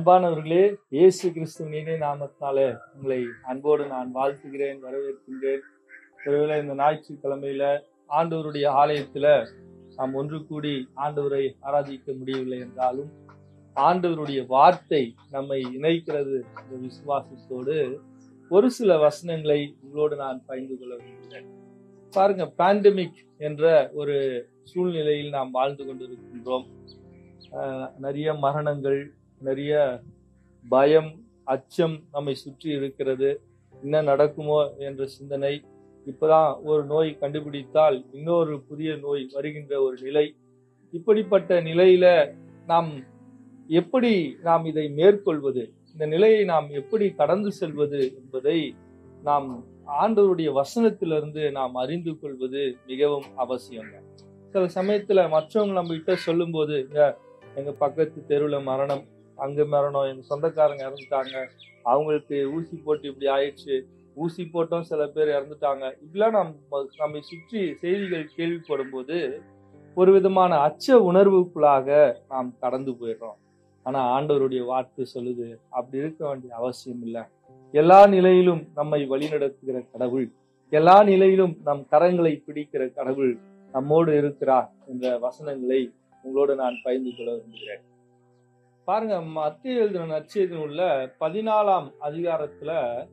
அன்பானவர்களே இயேசு கிறிஸ்துவின் இனிய நாமத்தினாலே உங்களை அன்போடு நான் வாழ்த்துகிறேன் வரவேற்கின்றேன் ஒருவேளை இந்த ஞாயிற்றுக்கிழமையில ஆண்டவருடைய ஆலயத்துல நாம் ஒன்று கூடி ஆண்டவரை ஆராதிக்க முடியவில்லை என்றாலும் ஆண்டவருடைய வார்த்தை நம்மை இணைக்கிறது இந்த விசுவாசத்தோடு ஒரு சில வசனங்களை உங்களோடு நான் பகிர்ந்து கொள்ள விரும்புகிறேன் பாருங்க பேண்டமிக் என்ற ஒரு சூழ்நிலையில் நாம் வாழ்ந்து கொண்டிருக்கின்றோம் ஆஹ் நிறைய மரணங்கள் நிறைய பயம் அச்சம் நம்மை சுற்றி இருக்கிறது என்ன நடக்குமோ என்ற சிந்தனை இப்பதான் ஒரு நோய் கண்டுபிடித்தால் இன்னொரு புதிய நோய் வருகின்ற ஒரு நிலை இப்படிப்பட்ட நிலையில நாம் எப்படி நாம் இதை மேற்கொள்வது இந்த நிலையை நாம் எப்படி கடந்து செல்வது என்பதை நாம் ஆண்டவருடைய வசனத்திலிருந்து நாம் அறிந்து கொள்வது மிகவும் அவசியம் சில சமயத்துல மற்றவங்க நம்ம கிட்ட சொல்லும் போது எங்க பக்கத்து தெருவுல மரணம் அங்க மரணம் எங்க சொந்தக்காரங்க இறந்துட்டாங்க அவங்களுக்கு ஊசி போட்டு இப்படி ஆயிடுச்சு ஊசி போட்டும் சில பேர் இறந்துட்டாங்க இப்படிலாம் நம்ம நம்மை சுற்றி செய்திகள் கேள்விப்படும் போது ஒரு விதமான அச்ச உணர்வுக்குள்ளாக நாம் கடந்து போயிடுறோம் ஆனா ஆண்டவருடைய வார்த்தை சொல்லுது அப்படி இருக்க வேண்டிய அவசியம் இல்லை எல்லா நிலையிலும் நம்மை வழிநடத்துகிற கடவுள் எல்லா நிலையிலும் நம் கரங்களை பிடிக்கிற கடவுள் நம்மோடு இருக்கிறார் என்ற வசனங்களை உங்களோடு நான் பகிர்ந்து கொள்ள விரும்புகிறேன் பாருங்க மத்திய எழுதின நற்செய்தி உள்ள பதினாலாம் அதிகாரத்துல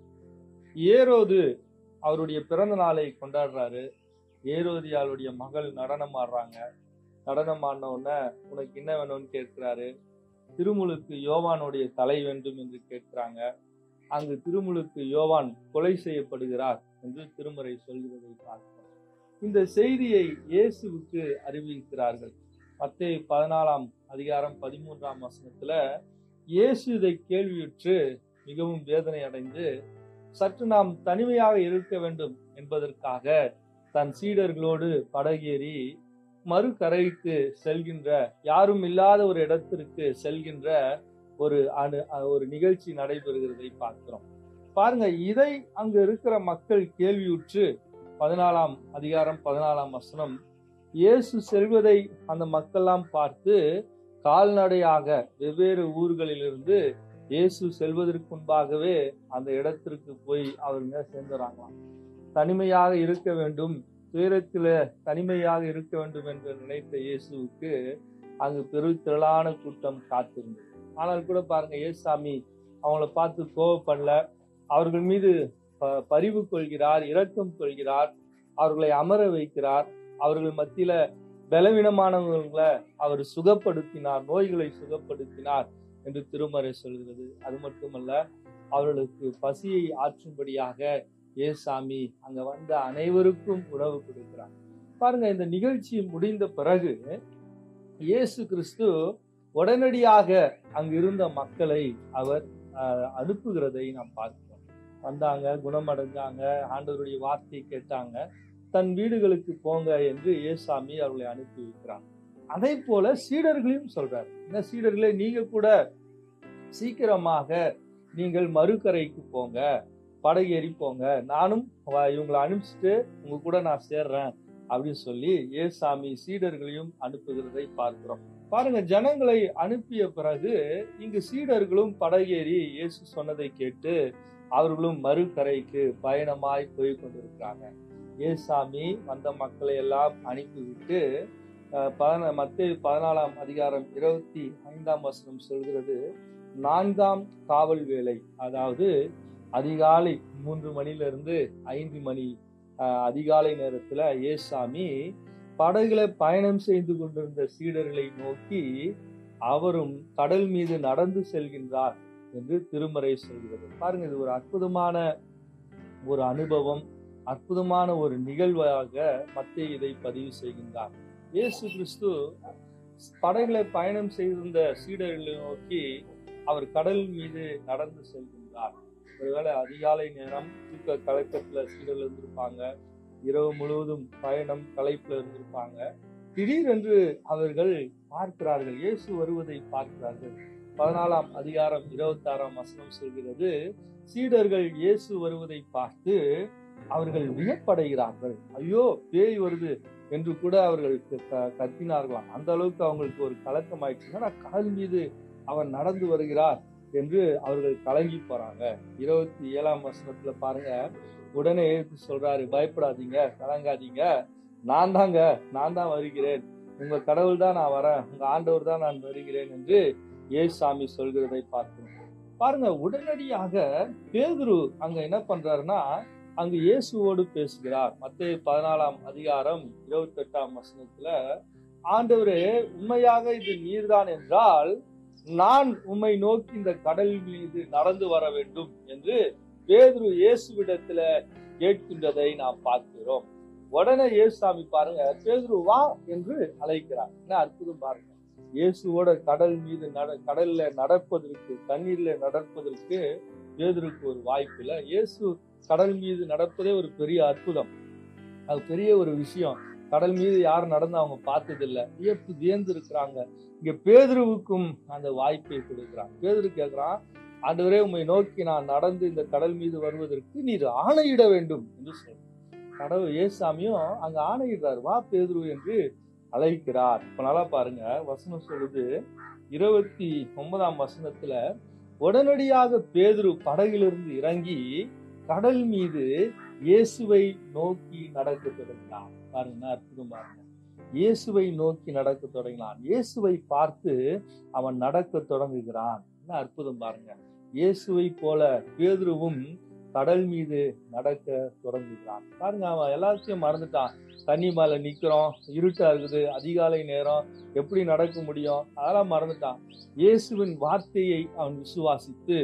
ஏரோது அவருடைய பிறந்த நாளை கொண்டாடுறாரு ஏரோதியாளுடைய மகள் நடனம் ஆடுறாங்க நடனம் ஆடின உடனே உனக்கு என்ன வேணும்னு கேட்கிறாரு திருமுழுக்கு யோவானுடைய தலை வேண்டும் என்று கேட்கிறாங்க அங்கு திருமுழுக்கு யோவான் கொலை செய்யப்படுகிறார் என்று திருமுறை சொல்கிறதை பார்க்கிறோம் இந்த செய்தியை இயேசுவுக்கு அறிவிக்கிறார்கள் மத்திய பதினாலாம் அதிகாரம் பதிமூன்றாம் வசனத்துல இயேசு இதை கேள்வியுற்று மிகவும் வேதனை அடைந்து சற்று நாம் தனிமையாக இருக்க வேண்டும் என்பதற்காக தன் சீடர்களோடு படகேறி மறுகரைக்கு செல்கின்ற யாரும் இல்லாத ஒரு இடத்திற்கு செல்கின்ற ஒரு அணு ஒரு நிகழ்ச்சி நடைபெறுகிறதை பார்க்கிறோம் பாருங்க இதை அங்கு இருக்கிற மக்கள் கேள்வியுற்று பதினாலாம் அதிகாரம் பதினாலாம் வசனம் இயேசு செல்வதை அந்த மக்கள்லாம் பார்த்து கால்நடையாக வெவ்வேறு ஊர்களிலிருந்து இயேசு செல்வதற்கு முன்பாகவே அந்த இடத்திற்கு போய் அவருங்க சேர்ந்துறாங்களாம் தனிமையாக இருக்க வேண்டும் துயரத்தில தனிமையாக இருக்க வேண்டும் என்று நினைத்த இயேசுவுக்கு அங்கு பெரு திரளான கூட்டம் காத்திருந்தது ஆனால் கூட பாருங்க ஏசாமி அவங்கள பார்த்து கோவப்படல அவர்கள் மீது பரிவு கொள்கிறார் இரக்கம் கொள்கிறார் அவர்களை அமர வைக்கிறார் அவர்கள் மத்தியில பலவீனமானவர்களை அவர் சுகப்படுத்தினார் நோய்களை சுகப்படுத்தினார் என்று திருமறை சொல்கிறது அது மட்டுமல்ல அவர்களுக்கு பசியை ஆற்றும்படியாக ஏசாமி அங்க வந்த அனைவருக்கும் உணவு கொடுக்கிறார் பாருங்க இந்த நிகழ்ச்சி முடிந்த பிறகு இயேசு கிறிஸ்து உடனடியாக அங்கு இருந்த மக்களை அவர் அனுப்புகிறதை நாம் பார்க்கிறோம் வந்தாங்க குணமடைஞ்சாங்க ஆண்டவருடைய வார்த்தை கேட்டாங்க தன் வீடுகளுக்கு போங்க என்று ஏசாமி அவர்களை அனுப்பி வைக்கிறாங்க அதே போல சீடர்களையும் சொல்றாரு என்ன சீடர்களே நீங்க கூட சீக்கிரமாக நீங்கள் மறுக்கரைக்கு போங்க படகேறி போங்க நானும் இவங்களை அனுப்பிச்சிட்டு உங்க கூட நான் சேர்றேன் அப்படின்னு சொல்லி ஏசாமி சீடர்களையும் அனுப்புகிறதை பார்க்கிறோம் பாருங்க ஜனங்களை அனுப்பிய பிறகு இங்கு சீடர்களும் படகேறி இயேசு சொன்னதை கேட்டு அவர்களும் மறுக்கரைக்கு பயணமாய் போய் கொண்டிருக்கிறாங்க ஏசாமி வந்த மக்களை எல்லாம் அனுப்பிவிட்டு பதின மத்திய பதினாலாம் அதிகாரம் இருபத்தி ஐந்தாம் வசனம் சொல்கிறது நான்காம் காவல் வேலை அதாவது அதிகாலை மூன்று மணிலிருந்து ஐந்து மணி அதிகாலை நேரத்துல ஏசாமி படகுல பயணம் செய்து கொண்டிருந்த சீடர்களை நோக்கி அவரும் கடல் மீது நடந்து செல்கின்றார் என்று திருமறை சொல்கிறது பாருங்க இது ஒரு அற்புதமான ஒரு அனுபவம் அற்புதமான ஒரு நிகழ்வாக மத்திய இதை பதிவு செய்கின்றார் இயேசு கிறிஸ்து படகுல பயணம் செய்திருந்த சீடர்களை நோக்கி அவர் கடல் மீது நடந்து செல்கின்றார் ஒருவேளை அதிகாலை நேரம் தூக்க கலக்கத்துல சீடர்கள் இருந்திருப்பாங்க இரவு முழுவதும் பயணம் களைப்புல இருந்திருப்பாங்க திடீரென்று அவர்கள் பார்க்கிறார்கள் இயேசு வருவதை பார்க்கிறார்கள் பதினாலாம் அதிகாரம் இருபத்தி ஆறாம் வசனம் சொல்கிறது சீடர்கள் இயேசு வருவதை பார்த்து அவர்கள் வியப்படைகிறார்கள் ஐயோ பேய் வருது என்று கூட அவர்கள் கத்தினார்களாம் அந்த அளவுக்கு அவங்களுக்கு ஒரு கலக்கம் ஆயிடுச்சு கடல் மீது அவர் நடந்து வருகிறார் என்று அவர்கள் கலங்கி போறாங்க இருபத்தி ஏழாம் வசனத்துல பாருங்க உடனே எடுத்து சொல்றாரு பயப்படாதீங்க கலங்காதீங்க நான் தாங்க நான் தான் வருகிறேன் உங்க கடவுள் தான் நான் வரேன் உங்க ஆண்டவர் தான் நான் வருகிறேன் என்று ஏசாமி சொல்கிறதை பார்க்கிறோம் பாருங்க உடனடியாக பேதுரு அங்க என்ன பண்றாருன்னா அங்கு இயேசுவோடு பேசுகிறார் மத்திய பதினாலாம் அதிகாரம் இருபத்தி எட்டாம் வசனத்துல ஆண்டவரே உண்மையாக இது நீர்தான் என்றால் நான் உம்மை நோக்கி இந்த கடல் மீது நடந்து வர வேண்டும் என்று பேதுரு இயேசுவிடத்துல கேட்கின்றதை நாம் பார்க்கிறோம் உடனே இயேசுசாமி பாருங்க பேதுரு வா என்று அழைக்கிறார் என்ன அற்புதம் பாருங்க இயேசுவோட கடல் மீது நட கடல்ல நடப்பதற்கு தண்ணீர்ல நடப்பதற்கு பேதுருக்கு ஒரு வாய்ப்பு இல்லை இயேசு கடல் மீது நடப்பதே ஒரு பெரிய அற்புதம் அது பெரிய ஒரு விஷயம் கடல் மீது யாரும் நடந்து அவங்க பார்த்ததில்ல வியப்பு வியந்து இருக்கிறாங்க இங்க பேதுருவுக்கும் அந்த வாய்ப்பை கொடுக்கிறான் பேதுரு கேட்கிறான் ஆண்டவரே உண்மை நோக்கி நான் நடந்து இந்த கடல் மீது வருவதற்கு நீர் ஆணையிட வேண்டும் என்று சொல்றார் கடவுள் ஏசாமியும் அங்க ஆணையிடுறார் வா பேதுரு என்று அழைக்கிறார் இப்ப நல்லா பாருங்க வசனம் சொல்லுது இருபத்தி ஒன்பதாம் வசனத்துல உடனடியாக பேதுரு படகிலிருந்து இறங்கி கடல் மீது இயேசுவை நோக்கி நடக்க தொடங்கினான் பாருங்க அற்புதம் பாருங்க இயேசுவை நோக்கி நடக்க தொடங்கினான் இயேசுவை பார்த்து அவன் நடக்க தொடங்குகிறான் என்ன அற்புதம் பாருங்க இயேசுவை போல பேதுருவும் கடல் மீது நடக்க தொடங்குகிறான் பாருங்க அவன் எல்லாத்தையும் மறந்துட்டான் தண்ணி மேல நிக்கிறோம் இருட்டா இருக்குது அதிகாலை நேரம் எப்படி நடக்க முடியும் அதெல்லாம் மறந்துட்டான் இயேசுவின் வார்த்தையை அவன் விசுவாசித்து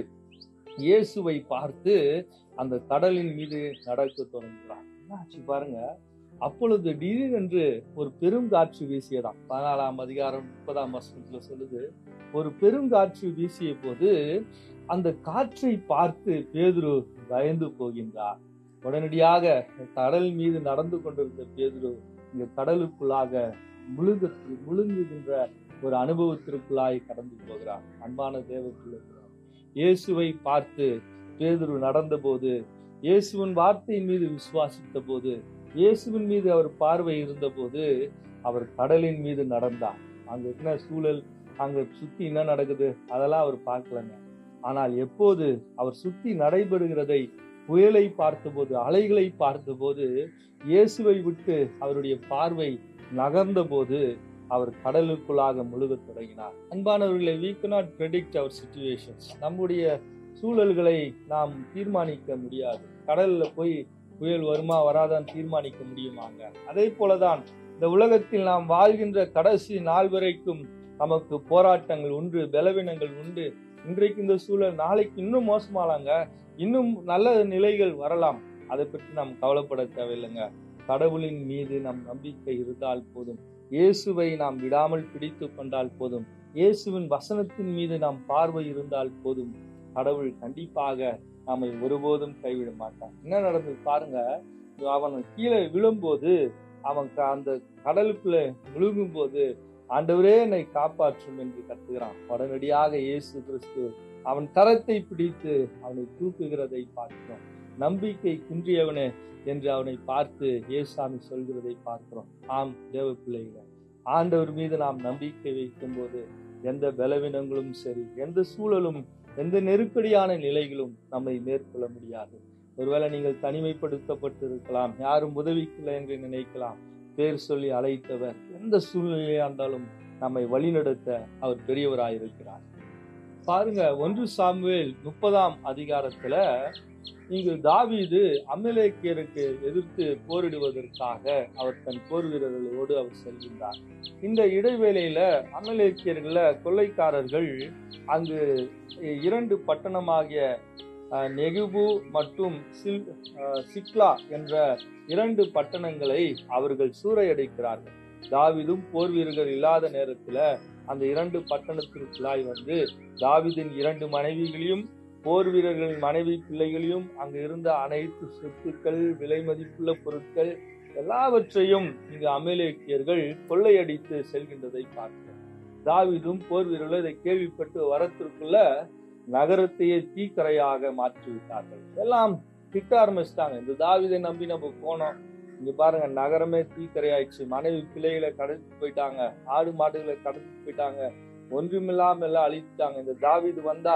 இயேசுவை பார்த்து அந்த கடலின் மீது நடக்க தொடங்குகிறான் என்னாச்சு பாருங்க அப்பொழுது திடீரென்று ஒரு பெருங்காற்று வீசியதாம் பதினாலாம் அதிகாரம் முப்பதாம் வசனத்துல சொல்லுது ஒரு பெருங்காற்று வீசிய போது அந்த காற்றை பார்த்து பேதுரு பயந்து போகின்றார் உடனடியாக கடல் மீது நடந்து கொண்டிருந்த பேதுரு இந்த கடலுக்குள்ளாக முழுக முழுங்குகின்ற ஒரு அனுபவத்திற்குள்ளாய் கடந்து போகிறார் அன்பான தேவ பிள்ளைகள் இயேசுவை பார்த்து பேதுரு நடந்தபோது இயேசுவின் வார்த்தையின் மீது விசுவாசித்த போது இயேசுவின் மீது அவர் பார்வை இருந்தபோது அவர் கடலின் மீது நடந்தார் அங்க என்ன சூழல் அங்க சுத்தி என்ன நடக்குது அதெல்லாம் அவர் பார்க்கலங்க ஆனால் எப்போது அவர் சுத்தி நடைபெறுகிறதை புயலை பார்த்தபோது அலைகளை பார்த்தபோது இயேசுவை விட்டு அவருடைய பார்வை நகர்ந்த போது அவர் கடலுக்குள்ளாக முழுகத் தொடங்கினார் அன்பானவர்களை we cannot predict our situations நம்முடைய சூழல்களை நாம் தீர்மானிக்க முடியாது கடல்ல போய் புயல் வருமா வராதான்னு தீர்மானிக்க முடியுமாங்க அதே போலதான் இந்த உலகத்தில் நாம் வாழ்கின்ற கடைசி நாள் வரைக்கும் நமக்கு போராட்டங்கள் உண்டு பலவீனங்கள் உண்டு இன்றைக்கு இந்த சூழல் நாளைக்கு இன்னும் மோசமாலாங்க இன்னும் நல்ல நிலைகள் வரலாம் அதை பற்றி நாம் கவலைப்பட தேவையில்லைங்க கடவுளின் மீது நம் நம்பிக்கை இருந்தால் போதும் இயேசுவை நாம் விடாமல் பிடித்து கொண்டால் போதும் இயேசுவின் வசனத்தின் மீது நாம் பார்வை இருந்தால் போதும் கடவுள் கண்டிப்பாக நம்மை ஒருபோதும் கைவிட மாட்டான் என்ன நடந்தது பாருங்க அவன் கீழே விழும்போது அவன் க- அந்த கடலுக்குள்ள விழுகும் போது ஆண்டவரே என்னை காப்பாற்றும் என்று கத்துகிறான் உடனடியாக இயேசு கிறிஸ்து அவன் கரத்தை பிடித்து அவனை தூக்குகிறதை பார்க்கிறோம் நம்பிக்கை குன்றியவனே என்று அவனை பார்த்து ஏசாமி சொல்கிறதை பார்க்கிறோம் ஆம் தேவ பிள்ளைகளே ஆண்டவர் மீது நாம் நம்பிக்கை வைக்கும் போது எந்த பலவீனங்களும் சரி எந்த சூழலும் எந்த நெருக்கடியான நிலைகளும் நம்மை மேற்கொள்ள முடியாது ஒருவேளை நீங்கள் தனிமைப்படுத்தப்பட்டு இருக்கலாம் யாரும் உதவிக்கில்லை என்று நினைக்கலாம் பேர் சொல்லி அழைத்தவர் எந்த சூழ்நிலையா இருந்தாலும் நம்மை வழிநடத்த அவர் பெரியவராயிருக்கிறார் பாருங்க ஒன்று சாமுவேல் முப்பதாம் அதிகாரத்துல இங்கு தாவீது அமலேக்கியருக்கு எதிர்த்து போரிடுவதற்காக அவர் தன் போர் வீரர்களோடு அவர் செல்கின்றார் இந்த இடைவேளையில அமலேக்கியர்கள கொள்ளைக்காரர்கள் அங்கு இரண்டு பட்டணமாகிய அஹ், நெகுபு மற்றும் சில் அஹ், சிக்லா என்ற இரண்டு பட்டணங்களை அவர்கள் சூறையடிக்கிறார்கள் தாவீதும் போர் வீரர்கள் இல்லாத நேரத்துல அந்த இரண்டு பட்டணத்திற்குள்ளாய் வந்து தாவீதின் இரண்டு மனைவிகளையும் போர் வீரர்களின் மனைவி பிள்ளைகளையும் அங்கு இருந்த அனைத்து சொத்துக்கள் விலை மதிப்புள்ள பொருட்கள் எல்லாவற்றையும் இங்கு அமலேக்கியர்கள் கொள்ளையடித்து செல்கின்றதை பார்க்கிறோம் தாவீதும் போர் வீரர்களும் இதை கேள்விப்பட்டு வரத்திற்குள்ள நகரத்தையே தீக்கரையாக மாற்றி விட்டார்கள் எல்லாம் திட்ட ஆரம்பிச்சிட்டாங்க இந்த தாவீதை நம்பி நம்ம போனோம் இங்க பாருங்க நகரமே தீக்கரையாயிடுச்சு மனைவி பிள்ளைகளை கடத்தி போயிட்டாங்க ஆடு மாடுகளை கடத்தி போயிட்டாங்க ஒன்றுமில்லாம எல்லாம் அழித்துட்டாங்க இந்த தாவீது வந்தா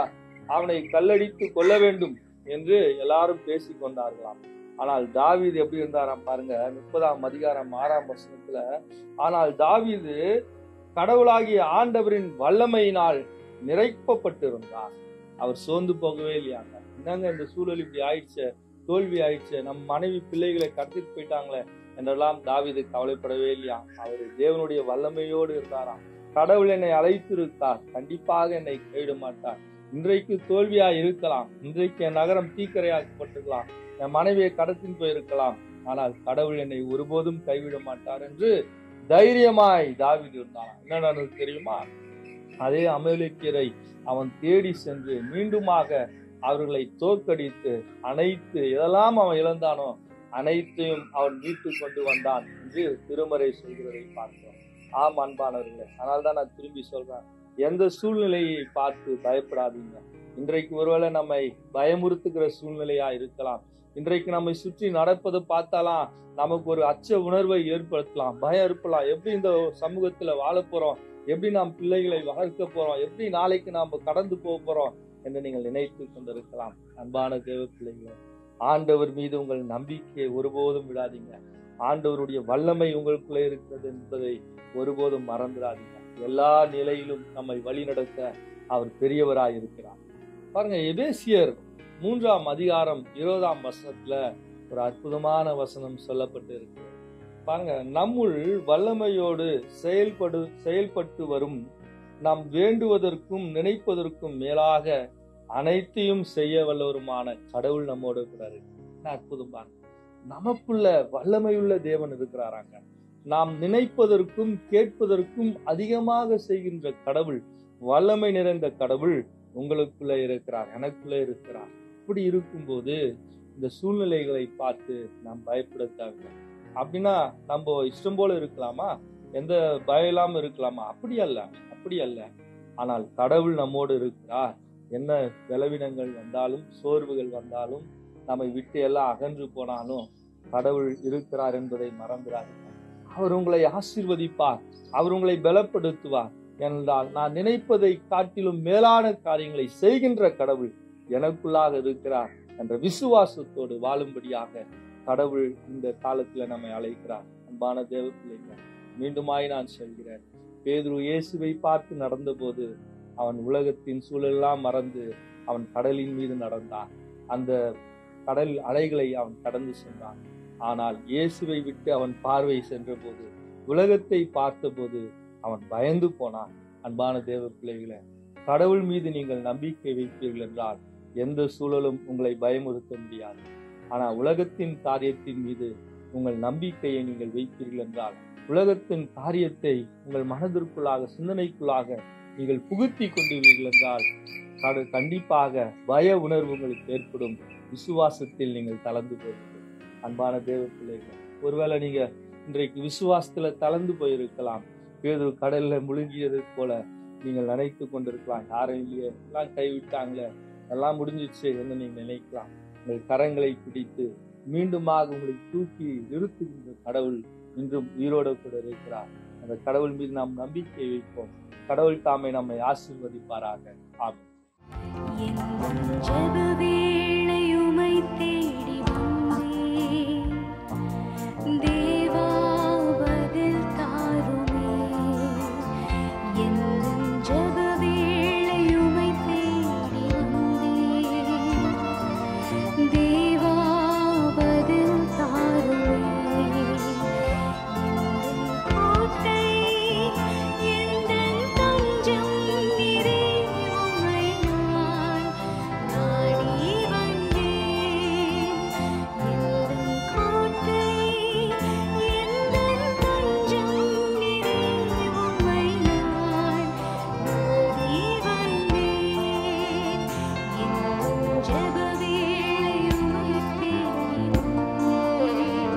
அவனை கல்லடித்து கொல்ல வேண்டும் என்று எல்லாரும் பேசிக் கொண்டார்களாம் ஆனால் தாவீது எப்படி இருந்தாராம் பாருங்க முப்பதாம் அதிகாரம் ஆறாம் வசனத்துல ஆனால் தாவீது கடவுளாகிய ஆண்டவரின் வல்லமையினால் நிறைப்பப்பட்டிருந்தார் அவர் சோர்ந்து போகவே இல்லையாங்க என்னங்க இந்த சூழல் இப்படி ஆயிடுச்சு தோல்வி ஆயிடுச்சு நம் மனைவி பிள்ளைகளை கடத்திட்டு போயிட்டாங்களே என்றெல்லாம் தாவீது கவலைப்படவே இல்லையா அவர் தேவனுடைய வல்லமையோடு இருந்தாராம் கடவுள் என்னை அழைத்திருக்கார் கண்டிப்பாக என்னை கைவிட மாட்டார் இன்றைக்கு தோல்வியா இருக்கலாம் இன்றைக்கு என் நகரம் தீக்கரையாக்கப்பட்டிருக்கலாம் என் மனைவியை கடத்தின் போயிருக்கலாம் ஆனால் கடவுள் என்னை ஒருபோதும் கைவிட மாட்டார் என்று தைரியமாய் தாவீது இருந்தான் என்ன நடந்தது தெரியுமா அதே அமலேக்கியரை அவன் தேடி சென்று மீண்டுமாக அவர்களை தோற்கடித்து அனைத்து எதெல்லாம் அவன் இழந்தானோ அனைத்தையும் அவன் மீட்டு கொண்டு வந்தான் என்று திருமறை சொல்கிறதை பார்க்கிறோம் ஆம் அன்பானவர்களே அதனால தான் நான் திரும்பி சொல்றேன் எந்த சூழ்நிலையை பார்த்து பயப்படாதீங்க இன்றைக்கு ஒருவேளை நம்மை பயமுறுத்துகிற சூழ்நிலையா இருக்கலாம் இன்றைக்கு நம்மை சுற்றி நடப்பதை பார்த்தாலாம் நமக்கு ஒரு அச்ச உணர்வை ஏற்படுத்தலாம் பயம் இருக்கலாம் எப்படி இந்த சமூகத்துல வாழ போறோம் எப்படி நாம் பிள்ளைகளை வளர்க்க போறோம் எப்படி நாளைக்கு நாம கடந்து போக போறோம் என்று நீங்கள் நினைத்து கொண்டிருக்கலாம் அன்பான தேவ பிள்ளைகளே ஆண்டவர் மீது உங்கள் நம்பிக்கையை ஒருபோதும் விடாதீங்க ஆண்டவருடைய வல்லமை உங்களுக்குள்ளே இருக்கிறது என்பதை ஒருபோதும் மறந்துடாதீங்க எல்லா நிலையிலும் நம்மை வழிநடத்த அவர் பெரியவராய் இருக்கிறார் பாருங்க எபேசியர் மூன்றாம் அதிகாரம் இருபதாம் வசனத்துல ஒரு அற்புதமான வசனம் சொல்லப்பட்டு இருக்கு பாருங்க நம்முள் வல்லமையோடு செயல்படு செயல்பட்டு வரும் நாம் வேண்டுவதற்கும் நினைப்பதற்கும் மேலாக அனைத்தையும் செய்ய வல்லவருமான கடவுள் நம்மோடு இருக்கிறாரு என்ன அற்புதம் பாருங்க நமக்குள்ள வல்லமையுள்ள தேவன் இருக்கிறாராங்க நாம் நினைப்பதற்கும் கேட்பதற்கும் அதிகமாக செய்கின்ற கடவுள் வல்லமை நிறைந்த கடவுள் உங்களுக்குள்ள இருக்கிறார் எனக்குள்ள இருக்கிறார் அப்படி இருக்கும்போது இந்த சூழ்நிலைகளை பார்த்து நாம் பயப்பட தேவையில்லை அப்படின்னா நம்ம இஷ்டம் போல இருக்கலாமா எந்த பயம் இல்லாம இருக்கலாமா அப்படி அல்ல அப்படி அல்ல ஆனால் கடவுள் நம்மோடு இருக்கிறார் என்ன பலவீனங்கள் வந்தாலும் சோர்வுகள் வந்தாலும் நம்மை விட்டு எல்லாம் அகன்று போனாலும் கடவுள் இருக்கிறார் என்பதை மறந்துடாதீங்க அவர் உங்களை ஆசீர்வதிப்பார் அவர் உங்களை பலப்படுத்துவார் என்றால் நான் நினைப்பதை காட்டிலும் மேலான காரியங்களை செய்கின்ற கடவுள் எனக்குள்ளாக இருக்கிறார் என்ற விசுவாசத்தோடு வாழும்படியாக கடவுள் இந்த காலத்துல நம்மை அழைக்கிறார் அன்பான தேவ பிள்ளைங்க மீண்டுமாய் நான் சொல்கிறேன் பேதுரு இயேசுவை பார்த்து நடந்தபோது அவன் உலகத்தின் சூழலெல்லாம் மறந்து அவன் கடலின் மீது நடந்தான் அந்த கடல் அலைகளை அவன் கடந்து சென்றான் ஆனால் இயேசுவை விட்டு அவன் பார்வை சென்றபோது உலகத்தை பார்த்தபோது அவன் பயந்து போனான் அன்பான தேவ பிள்ளைகளே கடவுள் மீது நீங்கள் நம்பிக்கை வைப்பீர்கள் என்றால் எந்த சூழலும் உங்களை பயமுறுத்த முடியாது ஆனா உலகத்தின் காரியத்தின் மீது உங்கள் நம்பிக்கையை நீங்கள் வைப்பீர்கள் என்றால் உலகத்தின் காரியத்தை உங்கள் மனதிற்குள்ளாக சிந்தனைக்குள்ளாக நீங்கள் புகுத்தி கொண்டீர்கள் என்றால் கடு- கண்டிப்பாக பய உணர்வு உங்களுக்கு ஏற்படும் விசுவாசத்தில் நீங்கள் தளர்ந்து போவீர்கள் அன்பான தேவ பிள்ளைகள் ஒருவேளை நீங்க இன்றைக்கு விசுவாசத்துல தளர்ந்து போயிருக்கலாம் பேது கடல்ல முழுகியது போல நீங்கள் நினைத்து கொண்டிருக்கலாம் யாரும் இல்லையே எல்லாம் கைவிட்டாங்களே எல்லாம் முடிஞ்சிச்சு என்று நீங்க நினைக்கலாம் உங்கள் கரங்களை பிடித்து மீண்டுமாக உங்களை தூக்கி நிறுத்துகின்ற கடவுள் இன்றும் உயிரோடு கூட இருக்கிறார் அந்த கடவுள் மீது நாம் நம்பிக்கை வைப்போம் கடவுள் தாமை நம்மை ஆசீர்வதிப்பாராக ஆமென் என் ஜெப வேளையுமை தேடி வந்தேன். தேவா பதில் தாருமே. என் ஜெப வேளையுமை தேடி வந்தேன். தேவா பதில் தாருமே. எந்தன் கோட்டை, எந்தன் தஞ்சம் நீரே உம்மை நான் நாடி வந்தேன். எந்தன் கோட்டை, எந்தன் தஞ்சம் நீரே உம்மை நான் நாடி வந்தேன். என் ஜெப வேளை உம்மை தேடினேன்.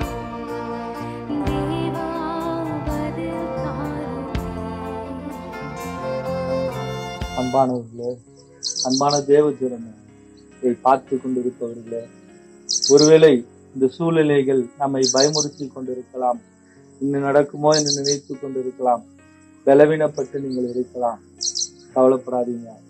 தேவா பதில் தாருமே அன்பானவர்களே அன்பான தேவ ஜனமே இதை பார்த்து கொண்டிருப்பவர்களே ஒருவேளை இந்த சூழ்நிலைகள் நம்மை பயமுறுத்தி கொண்டிருக்கலாம் இன்னும் நடக்குமோ என்று நினைத்து கொண்டிருக்கலாம் பலவீனப்பட்டு நீங்கள் இருக்கலாம் கவலைப்படாதீங்க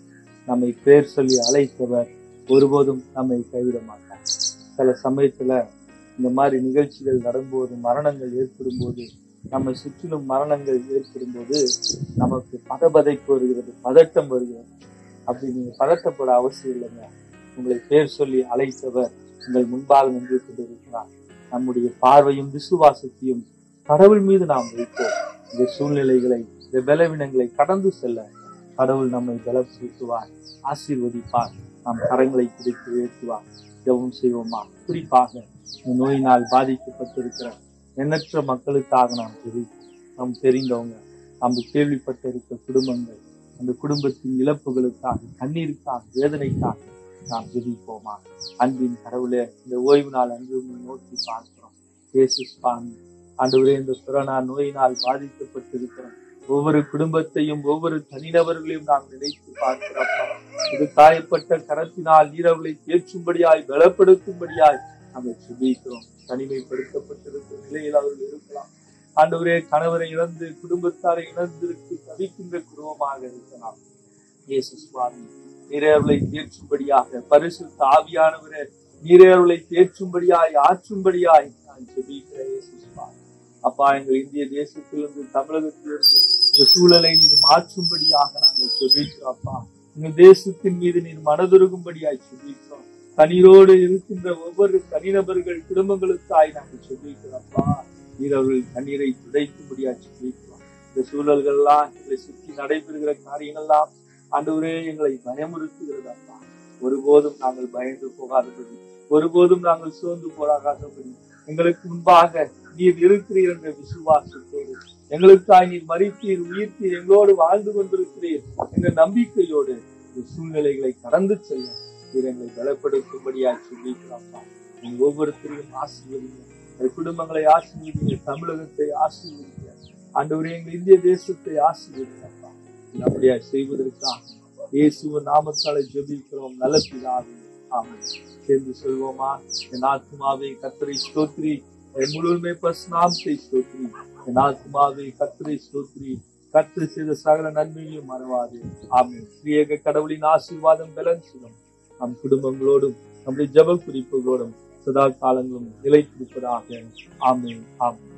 நம்மை பேர் சொல்லி அழைத்தவர் ஒருபோதும் நம்மை கைவிட மாட்டார் சில சமயத்துல இந்த மாதிரி நிகழ்ச்சிகள் நடக்கும்போது மரணங்கள் ஏற்படும் போது நம்மை சுற்றிலும் மரணங்கள் ஏற்படும் போது நமக்கு பதபதைப்பு வருகிறது பதட்டம் வருகிறது அப்படி நீங்க பதட்டப்பட அவசியம் இல்லைங்க உங்களை பேர் சொல்லி அழைத்தவர் உங்கள் முன்பாக நின்று கொண்டிருக்கிறார் நம்முடைய பார்வையும் விசுவாசத்தையும் கடவுள் மீது நாம் வைப்போம் இந்த சூழ்நிலைகளை இந்த பலவீனங்களை கடந்து செல்ல கடவுள் நம்மை பலப்படுத்துவார் ஆசீர்வதிப்பார் நாம் கரங்களை பிடித்து உயர்த்துவார் ஜெபம் செய்வோமா குறிப்பாக இந்த நோயினால் பாதிக்கப்பட்டிருக்கிற எண்ணற்ற மக்களுக்காக நாம் தெரிவிப்போம் நாம் தெரிந்தவங்க நாம் கேள்விப்பட்டிருக்கிற குடும்பங்கள் அந்த குடும்பத்தின் இழப்புகளுக்காக கண்ணீருக்காக வேதனைக்காக நாம் ஜெபிப்போமா அன்பின் கடவுளே இந்த ஓய்வு நாள் அன்று உம்மை நோக்கி பார்க்கிறோம் இயேசு சுவாமி ஆண்டவரே இந்த கொரோனா நோயினால் பாதிக்கப்பட்டிருக்கிறோம் ஒவ்வொரு குடும்பத்தையும் ஒவ்வொரு தனிநபர்களையும் நாம் நினைத்து பார்க்கிறோம் இது காயப்பட்ட கரத்தினால் ஈரவளை தேற்றும்படியாய் பலப்படுத்தும்படியாய் நாங்கள் சுபிக்கிறோம் தனிமைப்படுத்தப்பட்டிருக்கிற நிலையில் அவர்கள் இருக்கலாம் ஆண்டவரே கணவரை இழந்து குடும்பத்தாரை இழந்திருக்கு தவிக்கின்ற குடும்பமாக இருக்கலாம் இயேசு சுவாமி நீரேவளை தேற்றும்படியாக பரிசுத்த ஆவியானவரே நீரேவளை தேற்றும்படியாய் ஆற்றும்படியாய் நான் ஜெபிக்கிறேன் இயேசு சுவாமி அப்பா எங்கள் இந்திய தேசத்திலிருந்து தமிழகத்திலிருந்து இந்த சூழலை நீர் மாற்றும்படியாக நாங்கள் ஜெபிக்கிறோம் அப்பா எங்கள் தேசத்தின் மீது நீர் மனதுருகும்படியாய் ஜெபிக்கிறோம் கண்ணீரோடு இருக்கின்ற ஒவ்வொரு தனிநபர்கள் குடும்பங்களுக்காய் நாங்கள் ஜெபிக்கிறோம் அப்பா நீர் அவர்கள் கண்ணீரை துடைக்கும்படியாய் ஜெபிக்கிறோம் இந்த சூழல்கள்லாம் எங்களை சுற்றி நடைபெறுகிற காரியங்கள்லாம் ஆண்டவரே எங்களை பயமுறுத்துகிறது அப்பா ஒருபோதும் நாங்கள் பயந்து போகாதபடி ஒருபோதும் நாங்கள் சோர்ந்து போகாதபடி எங்களுக்கு முன்பாக நீர் இருக்கிறீர் என்ற விசுவாசத்தோடு எங்களுக்காய் நீர் மறித்தீர் உயிர்த்தீர் எங்களோடு வாழ்ந்து கொண்டிருக்கிறீர் என்ற நம்பிக்கையோடு இந்த சூழ்நிலைகளை கடந்து செல்ல நீர் எங்களை பலப்படுத்தும்படியாய் சொல்லிக்கிறோம்ப்பா நீங்க ஒவ்வொருத்தரையும் ஆசீர்வதிங்க எங்கள் குடும்பங்களை ஆசீர்வதிங்க தமிழகத்தை ஆசீர்வதிங்க ஆண்டவரே எங்கள் இந்திய தேசத்தை ஆசீர்வதிங்கப்பா நீர் அப்படியா செய்வதற்காக இயேசுவின் நாமத்தாலே ஜெபிக்கிறோம் நல்ல பிதாவே ஆமென் சேர்ந்து சொல்வோமா என் ஆத்மாவை கத்தரை ஸ்தோத்ரி என் முழுமை நாமத்தை ஸ்தோத்ரி என் ஆத்மாவை கத்தரை ஸ்தோத்ரி கத்து செய்த சகல நன்மையும் மறவாது ஆமென் ஸ்ரீயக கடவுளின் ஆசீர்வாதம் பலன் சுகம் நம் குடும்பங்களோடும் நம்முடைய ஜப குறிப்புகளோடும் சதா காலங்களும் நிலைத்திருப்பதாக ஆமென் ஆமென்